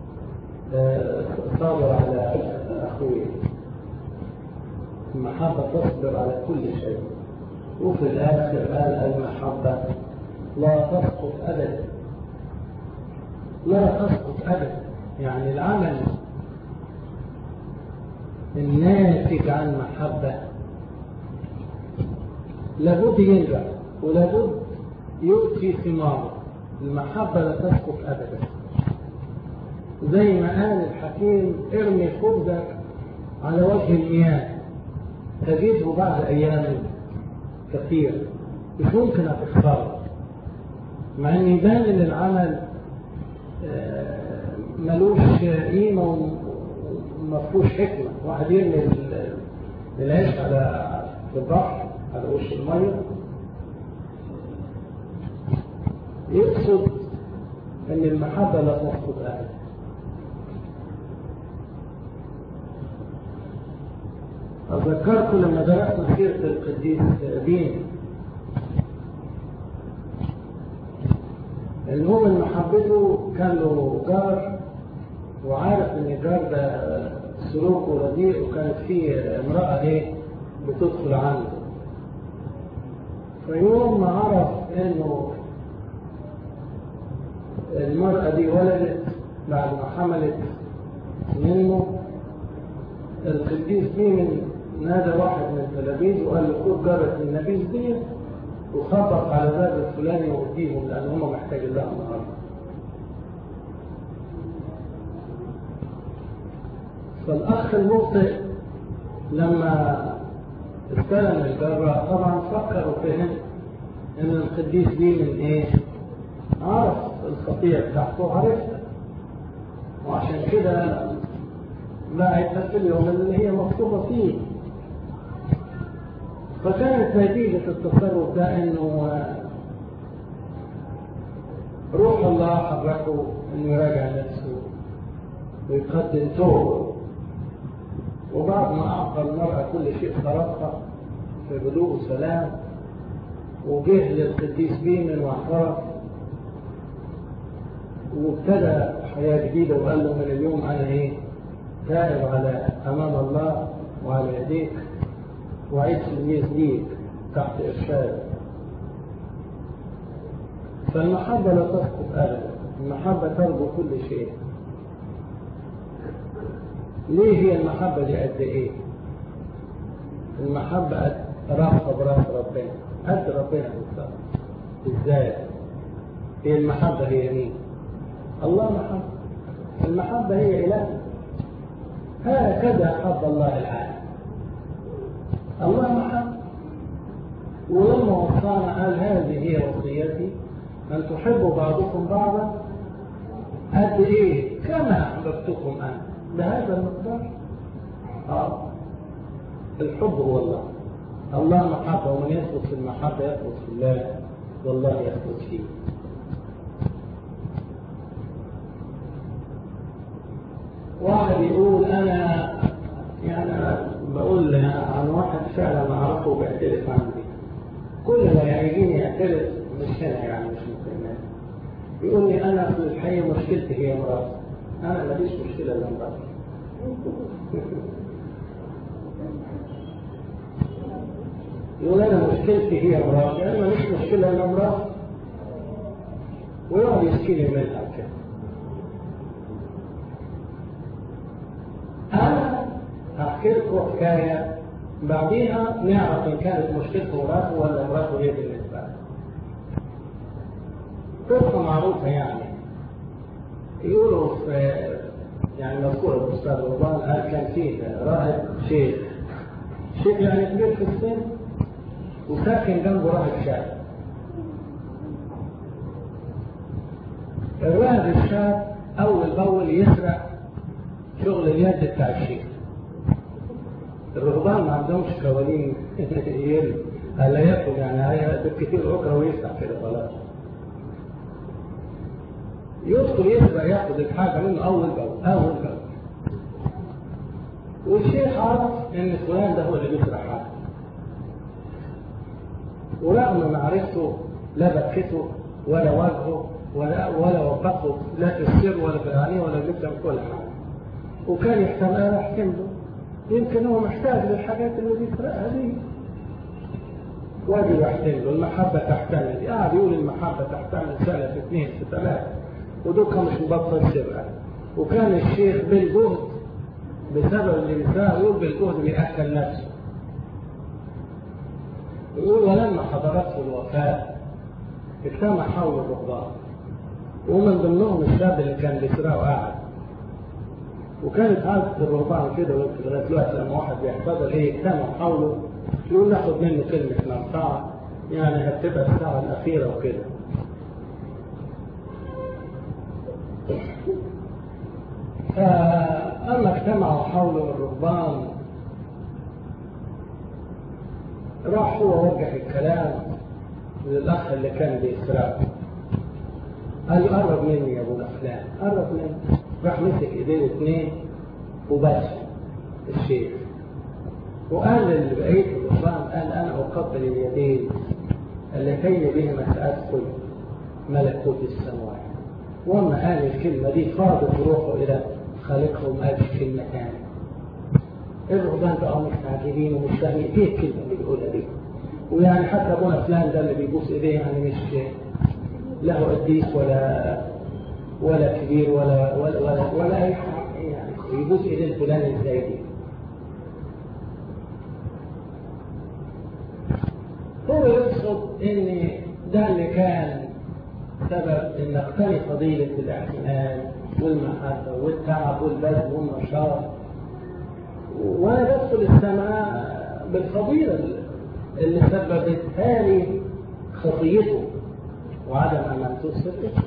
[SPEAKER 1] صابر على أخوي المحبة تصبر على كل شيء وفي الآخر قال المحبة لا تسقط أبدا لا تسقط أبدا يعني العمل الناتج عن محبة لابد ينجح ولابد يؤتي ثماره المحبة لا تسقط أبدا زي ما قال الحكيم ارمي خبزك على وجه المياه تجده بعد أيام كثيرة مش ممكن هتختاره مع ان يبان ان العمل ملوش قيمة وما فيهوش حكمة واحد يرمي العيش على في البحر على وش المية يقصد ان المحبة لا تسقط أبدا أذكرت لما درست سيرة القديس بين المؤمن محبته كان له جار وعارف ان الجار ده سلوكه رديء وكانت فيه امرأة ايه بتدخل عنده فيوم ما عرف انه المرأة دي ولدت بعد ما حملت منه القديس مين نادى واحد من التلاميذ وقال له خد جارة النبيذ دي وخبط على باب الفلاني واديهم لان هم محتاجين لها النهارده. فالاخ المخطئ لما استلم الجرة طبعا فكر وفهم ان القديس دي من ايه؟ عرف الخطيئة بتاعته وعرفها وعشان كده باعتها في اليوم اللي هي مكتوبة فيه فكانت نتيجة التصرف ده انه روح الله حركه انه يراجع نفسه ويقدم توبه وبعد ما اعطى المرأة كل شيء خرقها في هدوء وسلام وجه للقديس بيمن واعترف وابتدى حياة جديدة وقال له من اليوم أنا إيه تائب على أمام الله وعلى يديك وعيد تلميذ ليك تحت إرشاد فالمحبة لا تسقط أبدا المحبة ترجو كل شيء ليه هي المحبة دي قد إيه؟ المحبة قد رافقة براس ربنا قد ربنا بالظبط إزاي؟ هي المحبة هي مين؟ الله محبة المحبة هي إله هكذا حب الله العالم الله محبة ولما وصانا قال هذه هي وصيتي أن تحبوا بعضكم بعضا قد إيه كما أحببتكم أنا بهذا المقدار آه الحب هو الله الله محبة ومن يثبت في المحبة يثبت في الله والله يثبت فيه واحد يقول انا يعني أنا بقول عن واحد فعلا اعرفه بيعترف عندي كل ما يجيني يعترف مش هنا يعني مش ممكن يقول لي انا في الحقيقه مشكلتي هي مراتي انا ماليش مشكله الا مراتي يقول انا مشكلتي هي مراتي انا ماليش مشكله الا مراتي ويقعد يشكي لي منها كده انا هحكي لكم حكايه بعديها نعرف ان كانت مشكلته مراته ولا مراته هي بالنسبه له قصه معروفه يعني يقولوا في يعني مذكورة في أستاذ رمضان قال كان فيه راهب شيخ شيخ يعني كبير في السن وساكن جنبه راهب شاب الراهب الشاب أول بأول يسرق شغل اليد بتاع الشيخ الرهبان ما عندهمش قوانين يرمي هلا ياكل يعني هي بالكثير عكره ويسرق كده خلاص يدخل يسرق ياخد الحاجه منه اول باول اول باول والشيخ عرف ان فلان ده هو اللي بيسرق حاجه ورغم معرفته لا بكته ولا وجهه ولا ولا وفقه لا في السر ولا في العليه ولا في كل حاجه وكان يحتمل انا احكم له يمكن هو محتاج للحاجات اللي بيسرقها دي واجب يحتمل المحبة تحتمل قاعد يقول المحبة تحتمل سنة في اثنين في ثلاثة ودول مش مبطل سرقة وكان الشيخ بالجهد بسبب الإنسان يقول بالجهد بيأكل نفسه يقول ولما حضرته الوفاة اجتمع حول الرهبان ومن ضمنهم الشاب اللي كان بيسرقه قاعد وكانت عادة الرهبان كده وانت لغايه دلوقتي لما واحد بيحتضر ايه يجتمع حوله يقول ناخد منه كلمة منفعة يعني هتبقى الساعة الأخيرة وكده فأما اجتمعوا حوله الرهبان راح هو وجه الكلام للأخ اللي كان بيسرقه قال له قرب مني يا ابو فلان قرب مني راح مسك ايديه الاثنين وبس الشيخ وقال لبقية الرهبان قال انا اقبل اليدين اللتين بهما سادخل ملكوت السماوات وما قال الكلمة دي فاضت روحه إلى خالقه وما قالش كلمة ثانية الرهبان بقوا مستعجلين ومش فاهمين ايه الكلمة اللي بيقولها دي ويعني حتى ابونا فلان ده اللي بيبوس ايديه يعني مش له قديس ولا ولا كبير ولا ولا ولا, ولا اي حاجه يعني يبوس ايدين فلان ازاي دي هو يقصد ان ده اللي كان سبب ان اقتني فضيلة الاعتماد والمحبة والتعب والبذل والنشاط وانا بدخل السماء بالفضيلة اللي سببت هذه خطيته وعدم امانته وصدقته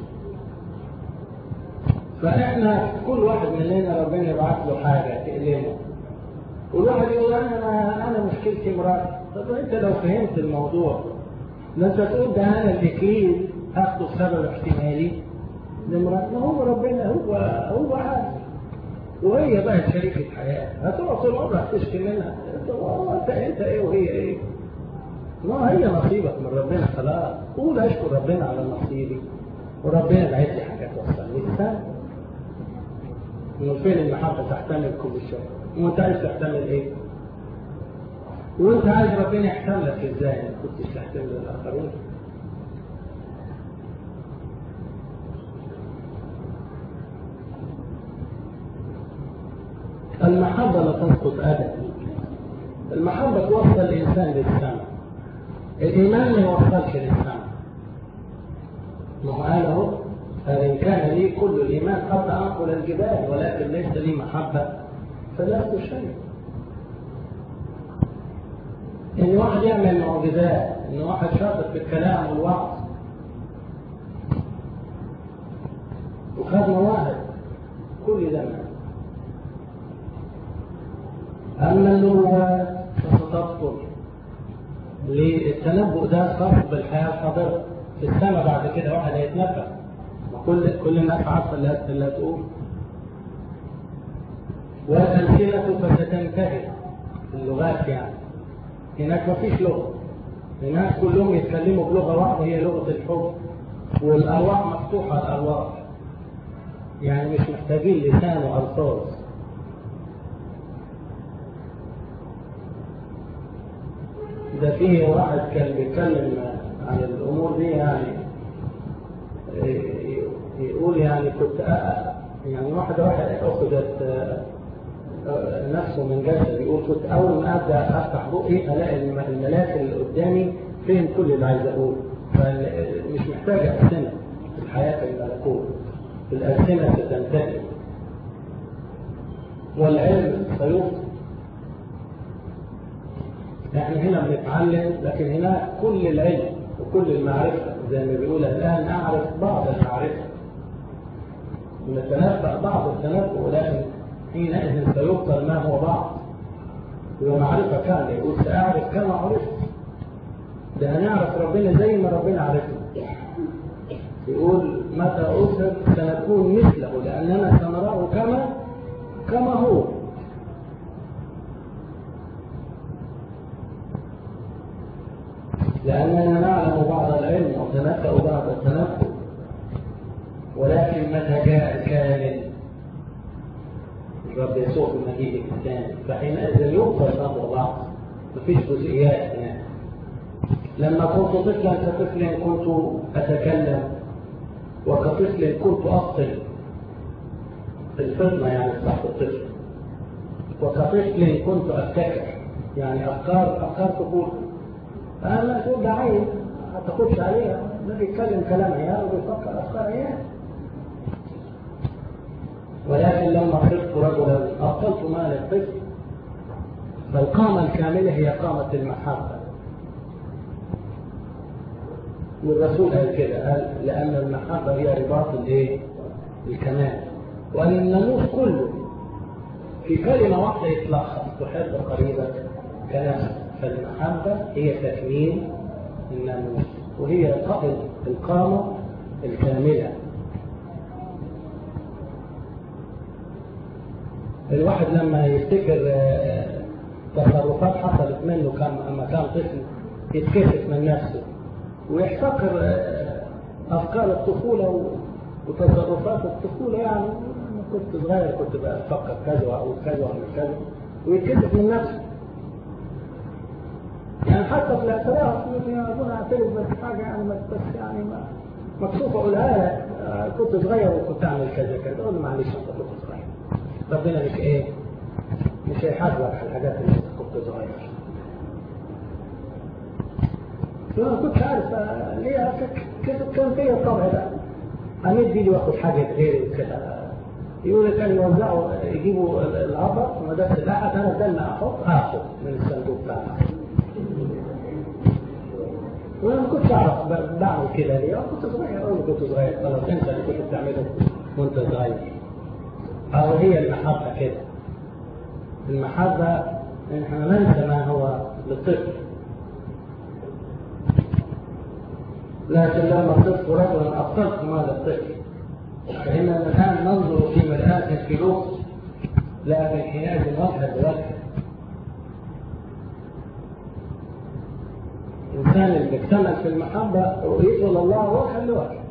[SPEAKER 1] فاحنا كل واحد مننا ربنا يبعث له حاجه تألمه والواحد يقول انا انا مشكلتي مراتي طب انت لو فهمت الموضوع لا انت تقول ده انا الاكليل اخده بسبب احتمالي لمراتي ما هو ربنا هو هو عارف وهي بقى شريكة حياة هتقعد طول عمرك تشكي منها انت انت ايه وهي ايه ما هي نصيبك من ربنا خلاص قول اشكر ربنا على نصيبي وربنا بعت لي حاجات وصلني لسان من فين المحبة تحتمل كل شيء وانت عايز تحتمل ايه وانت عايز ربنا يحتملك ازاي ما كنتش تحتمل الاخرين المحبة لا تسقط أبدا المحبة توصل الإنسان للسماء الإيمان ما يوصلش للسماء ما هو قال أهو فإن كان لي كل الإيمان قد أنقل الجبال ولكن ليس لي محبة فلست شيء إن واحد يعمل معجزات إن واحد شاطر في الكلام والوعظ وخد مواهب كل ده معه أما النبوات فستبطل للتنبؤ ده صرف بالحياة الحاضرة في السماء بعد كده واحد هيتنبأ وكل كل الناس عارفة اللي اللي هتقول والألسنة فستنتهي اللغات يعني هناك مفيش لغة هناك كلهم يتكلموا بلغة واحدة هي لغة الحب والأرواح مفتوحة الأرواح يعني مش محتاجين لسان وألفاظ ده فيه واحد كان بيتكلم عن الأمور دي يعني يقول يعني كنت يعني واحدة واحد أخذت نفسه من جسد يقول كنت أول ما أبدأ أفتح بقي ألاقي الملاك اللي قدامي فهم كل اللي عايز أقوله فمش محتاج ألسنة في الحياة الملكوت الألسنة ستنتهي والعلم سيوصل احنا هنا بنتعلم لكن هنا كل العلم وكل المعرفة زي ما بيقول الآن أعرف بعض المعرفة نتنبأ بعض التنبؤ ولكن حينئذ سيبطل ما هو بعض ومعرفة كاملة يقول سأعرف كما عرفت ده هنعرف ربنا زي ما ربنا عرفنا يقول متى أوصل سنكون مثله لأننا سنراه كما كما هو لأننا نعلم بعض العلم وتنبأ بعض التنبؤ ولكن متى جاء الكامل الرب يسوع في مجيء الإنسان فحينئذ يغفر بعض بعض مفيش جزئيات هناك لما كنت طفلا كطفل كنت أتكلم وكطفل كنت أفطن الفطنة يعني تحت الطفل وكطفل كنت أفتكر يعني أفكار أفكار طفولة فأنا تقول ده عيل ما تاخدش عليها ده بيتكلم كلام عيال وبيفكر أفكار عيال ولكن لما صرت رجلا أبطلت مال الطفل فالقامة الكاملة هي قامة المحبة والرسول قال كده قال لأن المحبة هي رباط الايه؟ الكمال وأن الناموس كله في كلمة واحدة يتلخص تحب قريبك كنفسك فالمحبة هي تكميل الناموس وهي القامة الكاملة الواحد لما يفتكر تصرفات حصلت منه كان لما كان طفل يتكسف من نفسه ويحتقر افكار الطفوله وتصرفات الطفوله يعني لما كنت صغير كنت بفكر كذا واقول كذا واعمل كذا ويتكسف من نفسه يعني حتى في الاعتراف يقول يا ابونا اعترف بس حاجه يعني بس يعني ما مكسوف اقولها لك كنت صغير وكنت اعمل كذا كذا اقول له معلش انت كنت صغير ربنا مش ايه مش هيحاسبك على الحاجات اللي انت كنت صغير فانا ما كنتش عارف ليه كان فيا الطبع ده امد ايدي واخد حاجه غيري وكده يقول كان يوزعوا يجيبوا العبر ومدرسه الاحد انا بدل ما احط اخذ من الصندوق بتاعنا وانا ما كنتش اعرف بعمل كده ليه كنت صغير اول كنت صغير خلاص انت اللي كنت بتعمله وانت صغير أو هي المحبة كده المحبة نحن ننسى ما هو للطفل لكن لما صرت رجلا أبطلت مال الطفل فإننا الآن ننظر في مرآة في لغز لكن حينئذ وجها بوجه الإنسان اللي بيكتمل في المحبة رؤيته لله وجها لوجه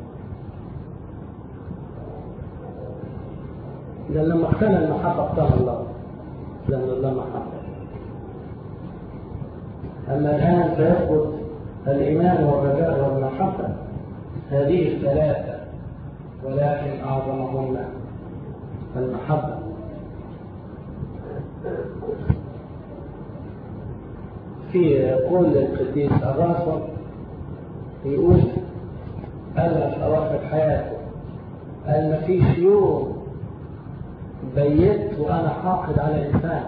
[SPEAKER 1] لأن لما اقتنى المحبة اقتنى الله لأن الله محبة أما الآن فيثبت الإيمان والرجاء والمحبة هذه الثلاثة ولكن أعظمهن المحبة في قول القديس الراسل يقول أنا في أواخر حياته قال ما فيش يوم بيت وأنا حاقد على إنسان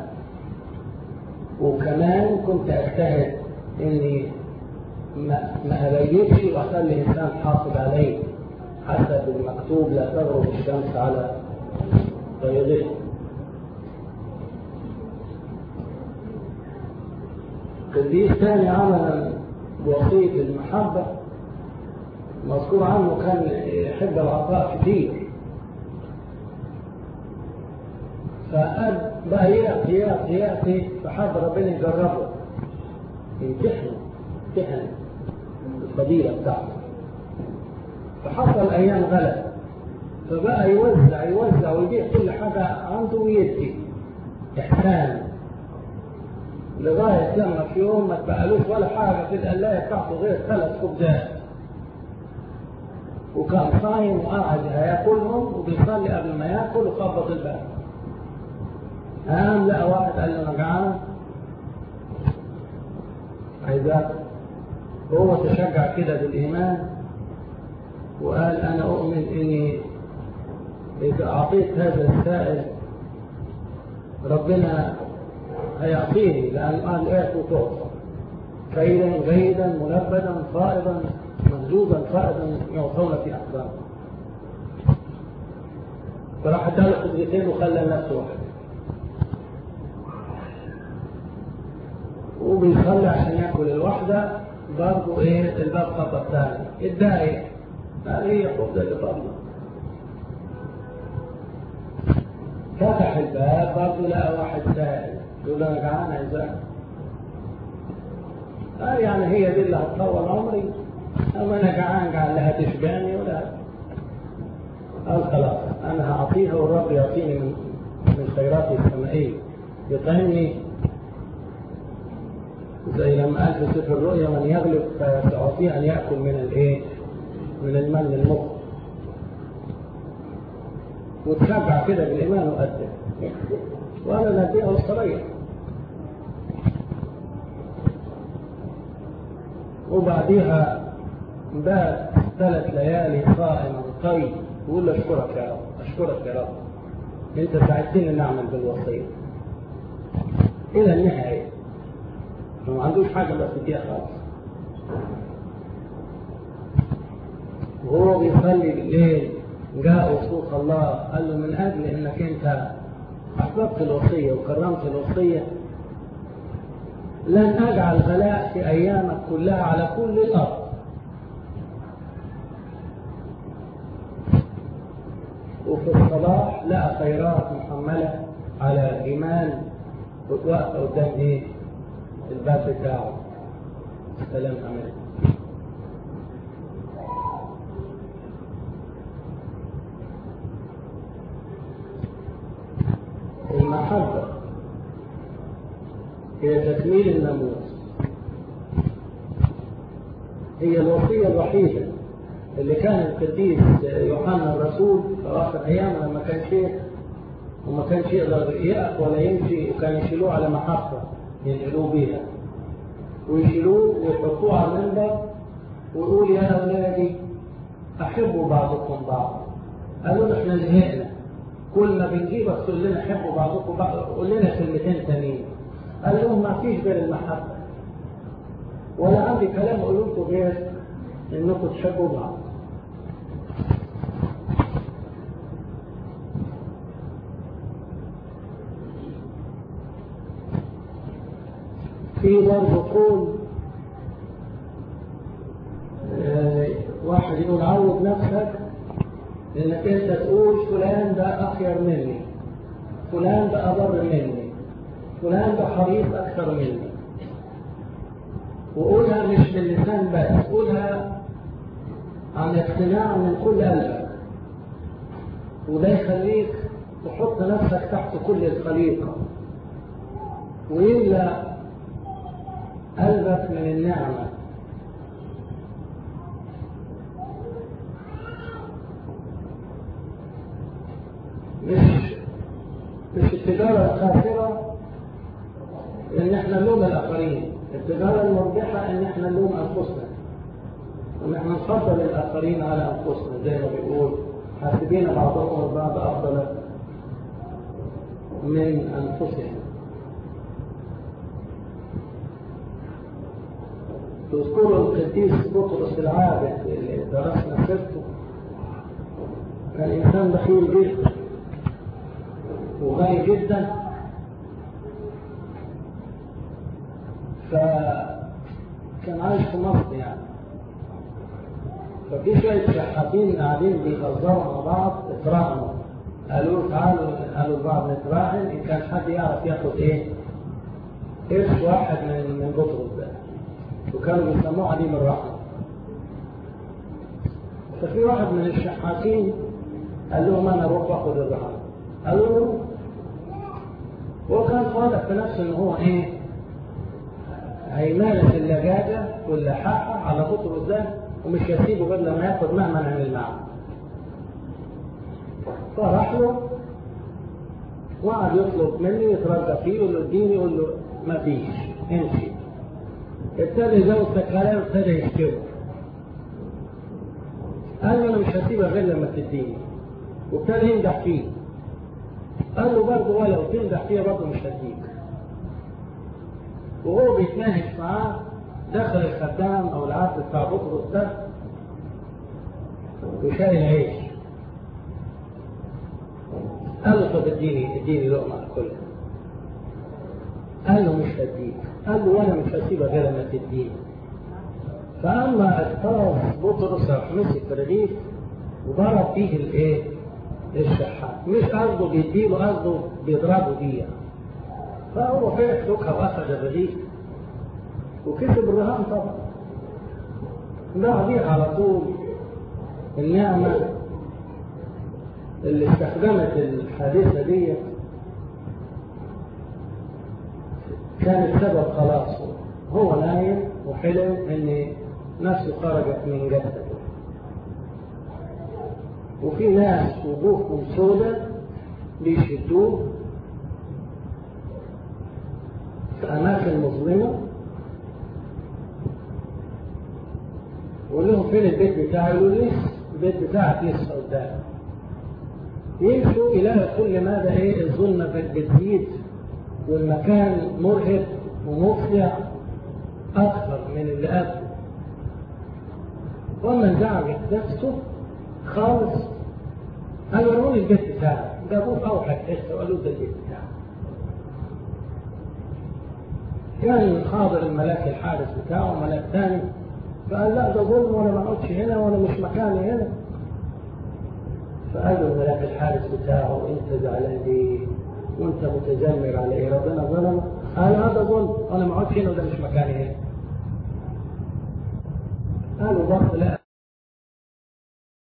[SPEAKER 1] وكمان كنت أجتهد إني ما, ما أبيتش وأخلي إنسان حاقد علي حسب المكتوب لا تغرب الشمس على بيضه قديس ثاني عملا بوصية المحبة مذكور عنه كان يحب العطاء كثير فقال بقى يأتي يأتي يأتي فحب ربنا يجربه يمتحنه امتحن الفضيلة بتاعته فحصل أيام غلب فبقى يوزع يوزع ويبيع كل حاجة عنده ويدي إحسان لغاية لما في يوم ما تبقالوش ولا حاجة في القلاية بتاعته غير ثلاث خبزات وكان صايم وقاعد هياكلهم وبيصلي قبل ما ياكل وخبط الباب قام لقى واحد قال له انا جعان عايز اكل هو تشجع كده بالايمان وقال انا اؤمن اني اذا اعطيت هذا السائل ربنا هيعطيني لان قال اعطوا تعطى خيرا جيدا منبدا فائضا ممزوجا فائضا يعطون في احضانه فراح اداله خبزتين وخلى نفسه واحد وبيصلي عشان ياكل الواحده برضه ايه الباب خبط ثاني اتضايق قال هي خبزه اللي فاضله فتح الباب برضه لقى واحد سائل يقول له انا جعان عايز قال يعني هي دي اللي هتطول عمري أما أنا جعان قال لها تشبعني ولا قال خلاص أنا هعطيها والرب يعطيني من من خيراته السمائية يطعمني زي لما قال في سفر الرؤيا من يغلب فسأعطيه أن يأكل من الإيه؟ من المن المخ وتشجع كده بالإيمان وقدم وأنا نديها الصريح وبعديها بات ثلاث ليالي صائما طيب يقول له اشكرك يا رب اشكرك يا رب انت ساعدتني نعمل بالوصيه الى النهايه ما عندوش حاجه بس تديها خالص وهو بيصلي بالليل جاء صوت الله قال له من اجل انك انت احببت الوصيه وكرمت الوصيه لن اجعل غلاء في ايامك كلها على كل الارض وفي الصباح لقى خيرات محملة على إيمان واقفة قدام إيه؟ الباب بتاعه سلام أمان المحبة هي تكميل الناموس هي الوصية الوحيدة اللي كان القديس يوحنا الرسول في اخر ايامه لما كان شيخ وما كانش يقدر يقف ولا يمشي وكان يشيلوه على محطه ينقلوه بيها ويشيلوه ويحطوه على المنبر ويقول يا اولادي احبوا بعضكم بعضا قالوا له احنا زهقنا كل ما بنجيبك تقول لنا حبوا بعضكم بعض قول لنا كلمتين تانيين قال لهم ما فيش غير المحبه ولا عندي كلام اقول لكم غير انكم تحبوا بعض في برضه قول آه واحد يقول عود نفسك انك انت تقول فلان ده اخير مني فلان ده اضر مني فلان ده حريص اكثر مني وقولها مش باللسان بس قولها عن اقتناع من كل قلبك وده يخليك تحط نفسك تحت كل الخليقة ويملأ قلبك من النعمة مش مش التجارة الخاسرة ان احنا نلوم الاخرين التجارة المربحة ان احنا نلوم انفسنا وان احنا نفضل الاخرين على انفسنا زي ما بيقول حاسبين بعضهم البعض افضل من انفسهم تذكروا القديس بطرس العابد اللي درسنا سيرته كان انسان بخيل جدا وغني جدا فكان عايش في مصر يعني ففي شوية شحاتين قاعدين بيهزروا مع بعض اتراهنوا قالوا تعالوا قالوا لبعض نتراهن ان كان حد يعرف ياخد ايه قرش واحد من من بطرس ده وكانوا بيسموه عديم الرحمة ففي واحد من الشحاتين قال لهم انا اروح واخد الرهان قالوا له روح. هو كان واضح في نفسه ان هو ايه هيمارس اللجاجه واللحاحه على بطرس ده ومش هيسيبه غير لما ياخد مهما عمل معه فراح له وقعد يطلب مني يترجى فيه يقول له اديني يقول له ما فيش امشي ابتدى يزود في الكلام ابتدى يشتوي قال له انا مش هسيبها غير لما تديني وابتدى يمدح فيه قال له برضه ولو تمدح فيها برضه مش هديك وهو بيتناقش معاه دخل الخدام او العبد بتاع بطرس ده وشايل عيش قال له طب اديني اديني لقمه اكلها قال له مش هديك قال له وانا مش هسيبها غير لما تديني فاما اغتاظ بطرس راح مسك الرغيف وضرب فيه الايه؟ الشحات مش قصده بيديله قصده بيضربه بيه فهو فرح سكها واخد الرغيف وكسب الرهان طبعا بعديه على طول النعمة اللي استخدمت الحادثة دي كانت سبب خلاصه هو نايم وحلم ان نفسه خرجت من جسده وفي ناس وجوههم سوداء بيشدوه في أماكن مظلمة يقول لهم فين البيت بتاعي؟ يقول لسه البيت بتاعك لسه قدام يمشوا يلاقوا كل ماذا ايه الظلمة بتزيد والمكان مرهق ومفزع أكثر من اللي قبله وما انزعجت نفسه خالص قالوا وروني البيت بتاعك جابوه في أوحد حتة وقالوا ده البيت بتاعك كان حاضر الملاك الحارس بتاعه ملاك ثاني فقال لا ده ظلم وانا ما اقعدش هنا وانا مش مكاني هنا فقال له الملاك الحارس بتاعه انت زعلان ليه؟ وانت متذمر على ايه؟ ربنا ظلمك؟ قال هذا ظلم انا ما اقعدش هنا وده مش مكاني هنا قالوا برضه لا